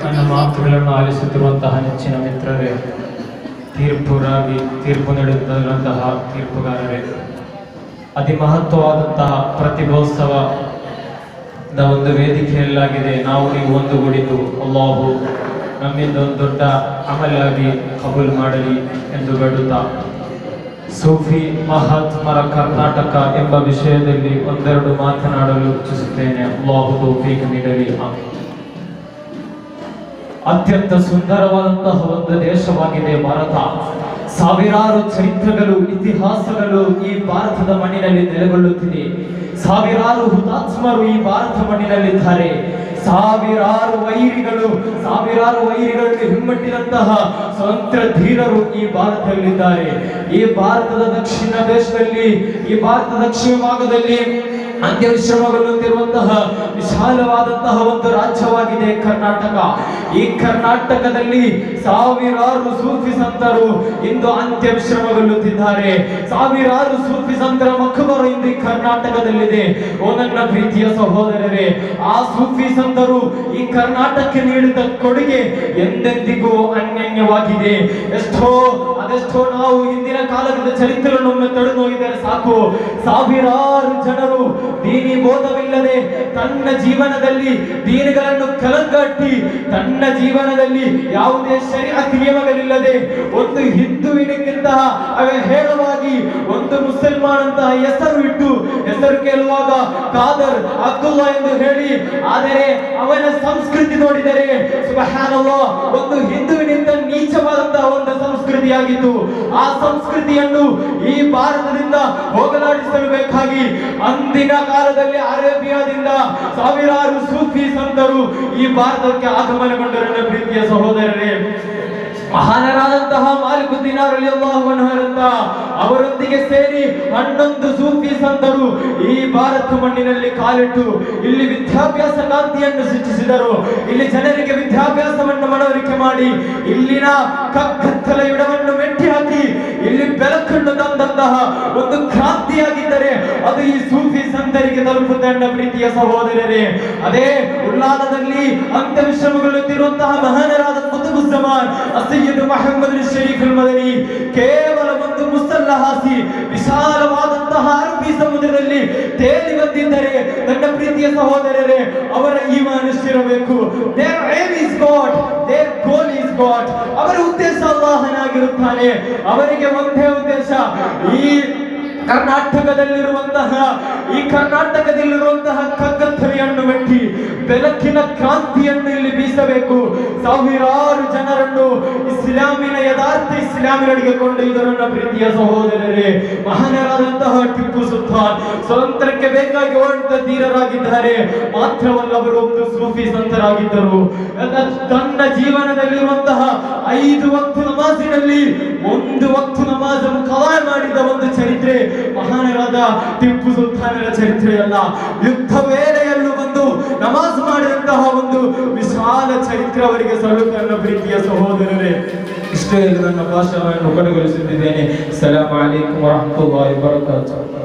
ನನ್ನ ಮಾತುಗಳನ್ನು ಆಲಿಸುತ್ತಿರುವಂತಹ ನೆಚ್ಚಿನ ಮಿತ್ರರೇ ತೀರ್ಪುರಾಗಿ ತೀರ್ಪು ನೀಡುತ್ತಿರುವಂತಹ ತೀರ್ಪುಗಾರರೇ ಅತಿ ಮಹತ್ವವಾದಂತಹ ಪ್ರತಿಭೋತ್ಸವದ ಒಂದು ವೇದಿಕೆಯಲ್ಲಾಗಿದೆ ನಾವು ನೀವು ಒಂದುಗೂಡಿದ್ದು ಅಲ್ಲಾಹು ನಮ್ಮಿಂದ ಒಂದು ದೊಡ್ಡ ಅಮಲಾಗಿ ಕಬೂಲ್ ಮಾಡಲಿ ಎಂದು ಬೇಡುತ್ತಾ ಸೂಫಿ ಮಹಾತ್ಮರ ಕರ್ನಾಟಕ ಎಂಬ ವಿಷಯದಲ್ಲಿ ಒಂದೆರಡು ಮಾತನಾಡಲು ಇಚ್ಛಿಸುತ್ತೇನೆ ಅಲ್ಲಾಹು ತೌಫೀಕ್ ನೀಡಲಿ ಆಮೀನ್. ಅತ್ಯಂತ ಸುಂದರವಾದಂತಹ ಒಂದು ದೇಶವಾಗಿದೆ ಭಾರತ ಸಾವಿರಾರು ಚರಿತ್ರೆಗಳು ಇತಿಹಾಸಗಳು ಈ ಭಾರತದ ಮಣ್ಣಿನಲ್ಲಿ ನೆಲೆಗೊಳ್ಳುತ್ತಿದೆ ಸಾವಿರಾರು ಹುತಾತ್ಮರು ಈ ಭಾರತ ಮಣ್ಣಿನಲ್ಲಿದ್ದಾರೆ ಸಾವಿರಾರು ವೈರಿಗಳು ಸಾವಿರಾರು ವೈರಿಗಳಲ್ಲಿ ಹಿಮ್ಮಟ್ಟಿದಂತಹ ಸ್ವತಂತ್ರ ಧೀರರು ಈ ಭಾರತದಲ್ಲಿದ್ದಾರೆ ಈ ಭಾರತದ ದಕ್ಷಿಣ ದೇಶದಲ್ಲಿ ಈ ಭಾರತದ ದಕ್ಷಿಣ ಭಾಗದಲ್ಲಿ ಅಂತ್ಯವಿಶ್ರಮಗೊಳ್ಳುತ್ತಿರುವಂತಹ ವಿಶಾಲವಾದಂತಹ ಒಂದು ರಾಜ್ಯವಾಗಿದೆ ಕರ್ನಾಟಕ ಈ ಕರ್ನಾಟಕದಲ್ಲಿ ಸಾವಿರಾರು ಸೂಫಿ ಸಂತರು ಇಂದು ಅಂತ್ಯ ವಿಶ್ರಮಗೊಳ್ಳುತ್ತಿದ್ದಾರೆ ಸಾವಿರಾರು ಸೂಫಿ ಸಂತರ ಮಕ್ಕಳು ಇಂದು ಈ ಕರ್ನಾಟಕದಲ್ಲಿದೆ ಓ ನನ್ನ ಪ್ರೀತಿಯ ಸಹೋದರರೇ ಆ ಸೂಫಿ ಸಂತರು ಈ ಕರ್ನಾಟಕಕ್ಕೆ ನೀಡಿದ ಕೊಡುಗೆ ಎಂದೆಂದಿಗೂ ಅನ್ಯನ್ಯವಾಗಿದೆ ಎಷ್ಟೋ ಅದೆಷ್ಟೋ ನಾವು ಹಿಂದಿನ ಕಾಲದ ಚರಿತ್ರೆಗಳನ್ನು ಒಮ್ಮೆ ತಡೆದು ಹೋಗಿದ್ದಾರೆ ಸಾಕು ಸಾವಿರಾರು ಜನರು ದೀನಿ ಬೋಧವಿಲ್ಲದೆ ತನ್ನ ಜೀವನದಲ್ಲಿ ದೀನಿಗಳನ್ನು ಕಲಂಗಟ್ಟಿ ತನ್ನ ಜೀವನದಲ್ಲಿ ಯಾವುದೇ ಶರೀಅತ್ ನಿಯಮಗಳಿಲ್ಲದೆ ಒಂದು ಹಿಂದುವಿನಕ್ಕಿಂತಹ ಅವ ಹೇಳುವಾಗಿ ಒಂದು ಮುಸಲ್ಮಾನ್ ಅಂತ ಹೆಸರು ಇಟ್ಟು ಹೆಸರು ಕೇಳುವಾಗ ಖಾದರ್ ಅಬ್ದುಲ್ಲಾ ಎಂದು ಹೇಳಿ ಆದರೆ ಅವನ ಸಂಸ್ಕೃತಿ ನೋಡಿದರೆ ಸುಬ್ಹಾನಲ್ಲಾಹ್ ಒಂದು ಹಿಂದುವಿನಿಂದ ನೀಚವಾದಂತಹ ಒಂದು ಸಂಸ್ಕೃತಿಯಾಗಿತ್ತು ಆ ಸಂಸ್ಕೃತಿಯನ್ನು ಈ ಭಾರತದಿಂದ ಹೋಗಲಾಡಿಸಲು ಬೇಕಾಗಿ ಅಂದಿನ ಕಾಲದಲ್ಲಿ ಅರೇಬಿಯಾದಿಂದ ಸಾವಿರಾರು ಸೂಫಿ ಸಂತರು ಈ ಭಾರತಕ್ಕೆ ಆಗಮನಗೊಂಡರು ನನ್ನ ಪ್ರೀತಿಯ ಸಹೋದರರೇ ಮಹಾನರಾದಂತಹ ಮಾಲಿಕುದ್ದೀನ್ ಅವರಂತ ಅವರೊಂದಿಗೆ ಸೇರಿ ಹನ್ನೊಂದು ಸೂಫಿ ಸಂತರು ಈ ಭಾರತ ಮಣ್ಣಿನಲ್ಲಿ ಕಾಲಿಟ್ಟು ಇಲ್ಲಿ ವಿದ್ಯಾಭ್ಯಾಸ ಕ್ರಾಂತಿಯನ್ನು ಸೃಷ್ಟಿಸಿದರು ಇಲ್ಲಿ ಜನರಿಗೆ ವಿದ್ಯಾಭ್ಯಾಸವನ್ನು ಮನವರಿಕೆ ಮಾಡಿ ಇಲ್ಲಿನ ಕಗ್ಗತ್ತಲ ಯುಡವನ್ನು ಮೆಟ್ಟಿ ಹಾಕಿ ಇಲ್ಲಿ ಬೆಳಕನ್ನು ತಂದಂತಹ ಒಂದು ಕ್ರಾಂತಿಯಾಗಿದ್ದರೆ ಅದು ಈ ಸೂಫಿ ಸಂತರಿಗೆ ತಲುಪುತ್ತೆ ನನ್ನ ಪ್ರೀತಿಯ ಸಹೋದರರೇ ಅದೇ ಉಲ್ಲಾದದಲ್ಲಿ ಅಂತ್ಯವಿಶ್ರಮಗೊಳ್ಳುತ್ತಿರುವಂತಹ ಮಹಾನರಾದ ಕುತುಬುಜ್ಜಮಾನ್ ಅಸಯ್ಯದ್ ಮಹಮ್ಮದ್ ಶರೀಫ್ ಮದನಿ ಕೇವಲ ಒಂದು ಮುಸಲ್ಲ ಹಾಸಿ ವಿಶಾಲವಾದಂತಹ ಅರಬ್ಬಿ ಸಮುದ್ರದಲ್ಲಿ ತೇಲಿ ಬಂದಿದ್ದರೆ ನನ್ನ ಪ್ರೀತಿಯ ಸಹೋದರರೇ ಅವರ ಈಮಾನ್ ಎಷ್ಟಿರಬೇಕು there aim is God there goal is God ಅವರ ಉದ್ದೇಶ ಅಲ್ಲಾಹನಾಗಿರುತ್ತಾನೆ ಅವರಿಗೆ ಒಂದೇ ಉದ್ದೇಶ ಈ ಕರ್ನಾಟಕದಲ್ಲಿರುವಂತಹ ಈ ಕರ್ನಾಟಕದಲ್ಲಿರುವಂತಹ ಕಗ್ಗತ್ತಲೆಯನ್ನು ಮೆಟ್ಟಿ ಬೆಳಕಿನ ಕ್ರಾಂತಿಯನ್ನು ಇಲ್ಲಿ ಬೀಸಬೇಕು ಸಾವಿರಾರು ಜನರನ್ನು ಇಸ್ಲಾಮಿನ ಯಥಾರ್ಥ ಇಸ್ಲಾಮಿನಡಿಗೆ ಕೊಂಡೊಯ್ದರನ್ನ ಪ್ರೀತಿಯ ಸಹೋದರರೇ ಮಹಾನರಾದಂತಹ ಟಿಪ್ಪು ಸುಲ್ತಾನ್ ಸ್ವತಂತ್ರಕ್ಕೆ ಬೇಕಾಗಿ ಓಡಿದ ಧೀರರಾಗಿದ್ದಾರೆ ಮಾತ್ರವಲ್ಲ ಅವರು ಒಂದು ಸೂಫಿ ಸಂತರಾಗಿದ್ದರು ಅದ- ತನ್ನ ಜೀವನದಲ್ಲಿರುವಂತಹ ಐದು ವಕ್ತು ನಮಾಜಿನಲ್ಲಿ ಒಂದು ವಕ್ತು ನಮಾಜನ್ನು ಕವಾಯ್ ಮಾಡಿದ ಒಂದು ಚರಿತ್ರೆ ಮಹಾನರಾದ ಟಿಪ್ಪು ಸುಲ್ತಾನರ ಚರಿತ್ರೆಯಲ್ಲ ಯುದ್ಧ ವೇಳೆಯಲ್ಲೂ ಬಂದು ನಮಾಜ್ ಮಾಡಿದಂತಹ ಒಂದು ವಿಶಾಲ ಚರಿತ್ರೆ ಅವರಿಗೆ ಸಲ್ಲುತ್ತೆ ನನ್ನ ಪ್ರೀತಿಯ ಸಹೋದರರೇ ಇಷ್ಟು ಹೇಳಿ ನನ್ನ ಭಾಷಣವನ್ನು ಕೊನೆಗೊಳಿಸುತ್ತಿದ್ದೇನೆ ಸಲಾಮ್ ಅಲೈಕುಂ ವರಹಮತುಲ್ಲಾಹಿ ವಬರಕಾತುಹು